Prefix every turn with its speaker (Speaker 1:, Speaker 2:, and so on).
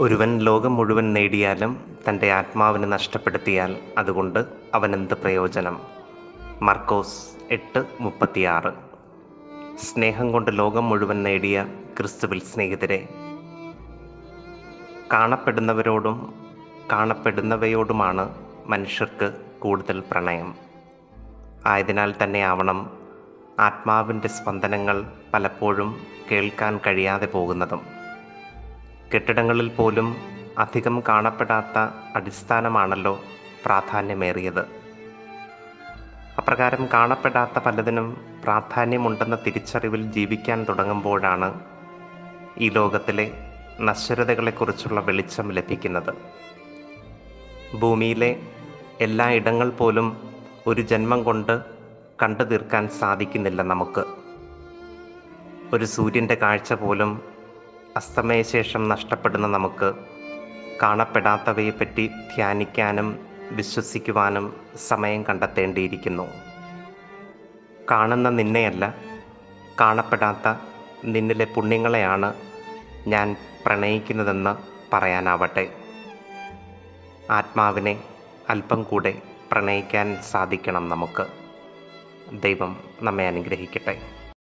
Speaker 1: ഒരുവൻ ലോകം മുഴുവൻ നേടിയാലും തൻ്റെ ആത്മാവിനെ നഷ്ടപ്പെടുത്തിയാൽ അതുകൊണ്ട് അവനെന്ത് പ്രയോജനം മർക്കോസ് എട്ട് മുപ്പത്തിയാറ് സ്നേഹം കൊണ്ട് ലോകം മുഴുവൻ നേടിയ ക്രിസ്തുവിൽ സ്നേഹിതരെ കാണപ്പെടുന്നവരോടും കാണപ്പെടുന്നവയോടുമാണ് മനുഷ്യർക്ക് കൂടുതൽ പ്രണയം ആയതിനാൽ തന്നെയാവണം ആത്മാവിൻ്റെ സ്പന്ദനങ്ങൾ പലപ്പോഴും കേൾക്കാൻ കഴിയാതെ പോകുന്നതും കെട്ടിടങ്ങളിൽ പോലും അധികം കാണപ്പെടാത്ത അടിസ്ഥാനമാണല്ലോ പ്രാധാന്യമേറിയത് അപ്രകാരം കാണപ്പെടാത്ത പലതിനും പ്രാധാന്യമുണ്ടെന്ന തിരിച്ചറിവിൽ ജീവിക്കാൻ തുടങ്ങുമ്പോഴാണ് ഈ ലോകത്തിലെ നശ്വരതകളെക്കുറിച്ചുള്ള വെളിച്ചം ലഭിക്കുന്നത് ഭൂമിയിലെ എല്ലാ ഇടങ്ങൾ പോലും ഒരു ജന്മം കൊണ്ട് കണ്ടു തീർക്കാൻ സാധിക്കുന്നില്ല നമുക്ക് ഒരു സൂര്യൻ്റെ കാഴ്ച പോലും അസ്തമയശേഷം നഷ്ടപ്പെടുന്ന നമുക്ക് കാണപ്പെടാത്തവയെപ്പറ്റി ധ്യാനിക്കാനും വിശ്വസിക്കുവാനും സമയം കണ്ടെത്തേണ്ടിയിരിക്കുന്നു കാണുന്ന നിന്നെയല്ല കാണപ്പെടാത്ത നിന്നിലെ പുണ്യങ്ങളെയാണ് ഞാൻ പ്രണയിക്കുന്നതെന്ന് പറയാനാവട്ടെ ആത്മാവിനെ അല്പം കൂടെ പ്രണയിക്കാൻ സാധിക്കണം നമുക്ക് ദൈവം നമ്മെ അനുഗ്രഹിക്കട്ടെ